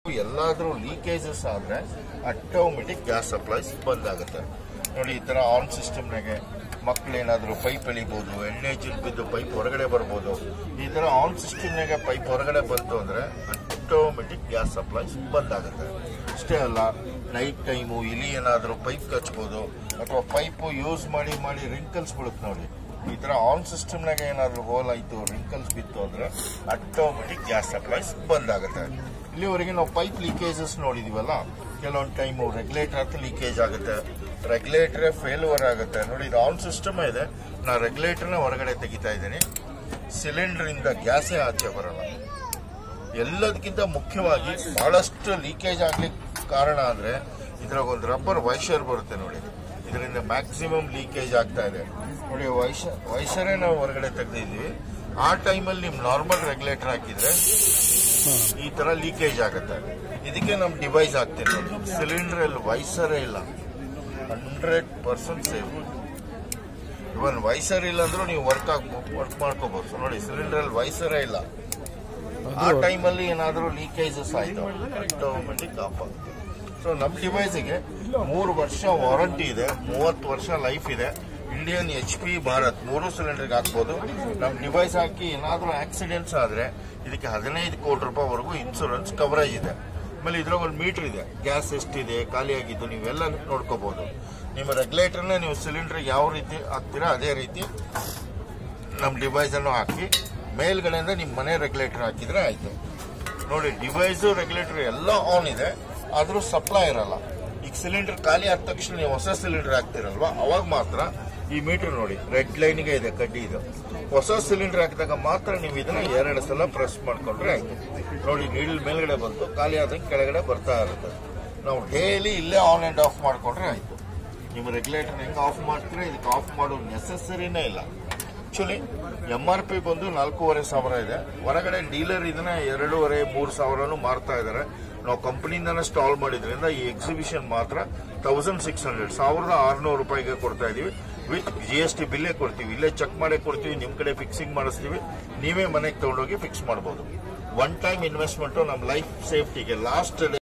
ಎಲ್ಲಾದ್ರೂ ಲೀಕೇಜಸ್ ಆದ್ರೆ automatic gas supplies ಬಂದ್ ಆಗುತ್ತೆ ನೋಡಿ ಈ ತರ ಆನ್ ಸಿಸ್ಟಮ್ನಾಗೆ ಮಕ್ಳು ಏನಾದ್ರು ಪೈಪ್ ಎಳಿಬಹುದು ಎಣ್ಣೆ ಚಿಲ್ ಬಿದ್ದು ಪೈಪ್ ಹೊರಗಡೆ ಬರ್ಬೋದು ಈ ತರ ಆನ್ ಸಿಸ್ಟಮ್ನಾಗೆ ಪೈಪ್ ಹೊರಗಡೆ ಬಂತು ಅಂದ್ರೆ ಆಟೋಮೆಟಿಕ್ ಗ್ಯಾಸ್ ಸಪ್ಲೈಸ್ ಬಂದ್ ಆಗುತ್ತೆ ಅಷ್ಟೇ ಅಲ್ಲ ನೈಟ್ ಟೈಮು ಇಲಿ ಏನಾದ್ರು ಪೈಪ್ ಕಚ್ಬೋದು ಅಥವಾ ಪೈಪ್ ಯೂಸ್ ಮಾಡಿ ಮಾಡಿ ರಿಂಕಲ್ಸ್ ಬೀಳುತ್ತೆ ನೋಡಿ ಈ ತರ ಆನ್ ಸಿಸ್ಟಮ್ನಾಗ ಏನಾದ್ರು ಹೋಲ್ ಆಯ್ತು ರಿಂಕಲ್ಸ್ ಬಿತ್ತು ಅಂದ್ರೆ ಆಟೋಮೆಟಿಕ್ ಗ್ಯಾಸ್ ಸಪ್ಲೈಸ್ ಬಂದ್ ಆಗುತ್ತೆ ಇಲ್ಲಿವರೆಗೆ ನಾವು ಪೈಪ್ ಲೀಕೇಜಸ್ ನೋಡಿದೀವಲ್ಲ ಕೆಲವೊಂದು ಟೈಮು ರೆಗ್ಯುಲೇಟರ್ ಹತ್ರ ಲೀಕೇಜ್ ಆಗುತ್ತೆ ರೆಗ್ಯುಲೇಟರ್ ಫೇಲ್ಯೂರ್ ಆಗುತ್ತೆ ನೋಡಿ ಇದು ಆನ್ ಸಿಸ್ಟಮ್ ಇದೆ ನಾ ರೆಗ್ಯುಲೇಟರ್ನ ಹೊರಗಡೆ ತೆಗಿತಾ ಇದ್ದೀನಿ ಸಿಲಿಂಡರ್ ಇಂದ ಗ್ಯಾಸೇ ಆಚೆ ಬರಲ್ಲ ಎಲ್ಲದಕ್ಕಿಂತ ಮುಖ್ಯವಾಗಿ ಬಹಳಷ್ಟು ಲೀಕೇಜ್ ಆಗ್ಲಿಕ್ಕೆ ಕಾರಣ ಅಂದ್ರೆ ಇದ್ರಾಗ ಒಂದು ರಬ್ಬರ್ ವೈಶರ್ ಬರುತ್ತೆ ನೋಡಿ ಇದರಿಂದ ಮ್ಯಾಕ್ಸಿಮಮ್ ಲೀಕೇಜ್ ಆಗ್ತಾ ಇದೆ ನೋಡಿ ವೈಶ ವೈಶರೇ ನಾವು ಹೊರಗಡೆ ತೆಗೆದಿದ್ವಿ ಆ ಟೈಮಲ್ಲಿ ನಿಮ್ ನಾರ್ಮಲ್ ರೆಗ್ಯುಲೇಟರ್ ಹಾಕಿದ್ರೆ ಈ ತರ ಲೀಕೇಜ್ ಆಗುತ್ತೆ ಇದಕ್ಕೆ ನಮ್ ಡಿವೈಸ್ ಆಗ್ತೀನಿ ನೋಡಿ ಸಿಲಿಂಡರ್ ಅಲ್ಲಿ ವೈಸರೇ ಇಲ್ಲ hundred percent safe even washer ಇಲ್ಲ ಅಂದ್ರೂ ನೀವು ವರ್ಕ್ ವರ್ಕ್ ಮಾಡ್ಕೋಬಹುದು ನೋಡಿ ಸಿಲಿಂಡರ್ ಅಲ್ಲಿ ವೈಸರೇ ಇಲ್ಲ ಆ ಟೈಮಲ್ಲಿ ಏನಾದರೂ ಲೀಕೇಜಸ್ ಆಯ್ತು ಆಟೋಮೆಟಿಕ್ ಆಫ್ ಆಗುತ್ತೆ ಸೊ ನಮ್ಮ ಡಿವೈಸಿಗೆ ಮೂರು ವರ್ಷ ವಾರಂಟಿ ಇದೆ ಮೂವತ್ತು ವರ್ಷ ಲೈಫ್ ಇದೆ ಇಂಡಿಯನ್ ಎಚ್ ಪಿ ಭಾರತ್ ಮೂರು ಸಿಲಿಂಡರ್ಗೆ ಹಾಕ್ಬೋದು ನಮ್ಮ ಡಿವೈಸ್ ಹಾಕಿ ಏನಾದರೂ ಆಕ್ಸಿಡೆಂಟ್ಸ್ ಆದ್ರೆ ಇದಕ್ಕೆ ಹದಿನೈದು ಕೋಟಿ ರೂಪಾಯಿವರೆಗೂ ಇನ್ಸೂರೆನ್ಸ್ ಕವರೇಜ್ ಇದೆ ಆಮೇಲೆ ಇದ್ರಾಗ ಒಂದು ಮೀಟರ್ ಇದೆ ಗ್ಯಾಸ್ ಎಷ್ಟಿದೆ ಖಾಲಿ ಆಗಿದ್ದು ನೀವೆಲ್ಲ ನೋಡ್ಕೋಬಹುದು ನಿಮ್ಮ ರೆಗ್ಯುಲೇಟರ್ನ ನೀವು ಸಿಲಿಂಡರ್ ಯಾವ ರೀತಿ ಹಾಕ್ತೀರಾ ಅದೇ ರೀತಿ ನಮ್ಮ ಡಿವೈಸ್ ಅನ್ನು ಹಾಕಿ ಮೇಲ್ಗಡೆಯಿಂದ ನಿಮ್ಮ ಮನೆ ರೆಗ್ಯುಲೇಟರ್ ಹಾಕಿದ್ರೆ ಆಯ್ತು ನೋಡಿ ಡಿವೈಸ್ ರೆಗ್ಯುಲೇಟರ್ ಎಲ್ಲ ಆನ್ ಇದೆ ಆದ್ರೂ ಸಪ್ಲೈ ಇರಲ್ಲ ಈಗ ಸಿಲಿಂಡರ್ ಖಾಲಿ ಆದ ತಕ್ಷಣ ನೀವು ಹೊಸ ಸಿಲಿಂಡರ್ ಹಾಕ್ತಿರಲ್ವಾ ಅವಾಗ ಮಾತ್ರ ಈ ಮೀಟರ್ ನೋಡಿ ರೆಡ್ ಲೈನ್ಗೆ ಇದೆ ಕಡ್ಡಿ ಇದು ಹೊಸ ಸಿಲಿಂಡರ್ ಹಾಕಿದಾಗ ಮಾತ್ರ ನೀವು ಇದನ್ನ ಎರಡು ಸಲ ಪ್ರೆಸ್ ಮಾಡ್ಕೊಂಡ್ರೆ ಆಯ್ತು ನೋಡಿ ನೀಡಲ್ ಮೇಲ್ಗಡೆ ಬಂತು ಖಾಲಿ ಆದಂಗೆ ಕೆಳಗಡೆ ಬರ್ತಾ ಇರುತ್ತೆ ನಾವು ಡೈಲಿ ಇಲ್ಲೇ ಆನ್ ಅಂಡ್ ಆಫ್ ಮಾಡ್ಕೊಂಡ್ರೆ ಆಯ್ತು ನಿಮ್ಮ ರೆಗ್ಯುಲೇಟರ್ ಹೆಂಗ್ ಆಫ್ ಮಾಡ್ತೀರಾ ಇದಕ್ಕೆ ಆಫ್ ಮಾಡೋ ನೆಸೆಸರಿನೇ ಇಲ್ಲ ಆಕ್ಚುಲಿ ಎಂ ಆರ್ ಪಿ ಬಂದು ನಾಲ್ಕೂವರೆ ಸಾವಿರ ಇದೆ ಹೊರಗಡೆ ಡೀಲರ್ ಇದನ್ನ ಎರಡೂವರೆ ಮೂರು ಸಾವಿರನು ಮಾರ್ತಾ ಇದ್ದಾರೆ ನಾವು ಕಂಪನಿಯಿಂದನೇ ಸ್ಟಾಲ್ ಮಾಡಿದ್ರಿಂದ ಈ ಎಕ್ಸಿಬಿಷನ್ ಮಾತ್ರ ತೌಸಂಡ್ ಸಿಕ್ಸ್ ಹಂಡ್ರೆಡ್ ಸಾವಿರದ ಆರ್ನೂರು ರೂಪಾಯಿಗೆ ಕೊಡ್ತಾ ಇದೀವಿ ವಿತ್ ಜಿ ಎಸ್ ಟಿ ಬಿಲ್ಲೇ ಕೊಡ್ತೀವಿ ಇಲ್ಲೇ ಚೆಕ್ ಮಾಡೇ ಕೊಡ್ತೀವಿ ನಿಮ್ ಕಡೆ ಫಿಕ್ಸಿಂಗ್ ಮಾಡಿಸ್ತೀವಿ ನೀವೇ ಮನೆಗೆ ತಗೊಂಡೋಗಿ ಫಿಕ್ಸ್ ಮಾಡಬಹುದು ಒನ್ ಟೈಮ್ ಇನ್ವೆಸ್ಟ್ಮೆಂಟ್ ನಮ್ಮ ಲೈಫ್ ಸೇಫ್ಟಿಗೆ ಲಾಸ್ಟ್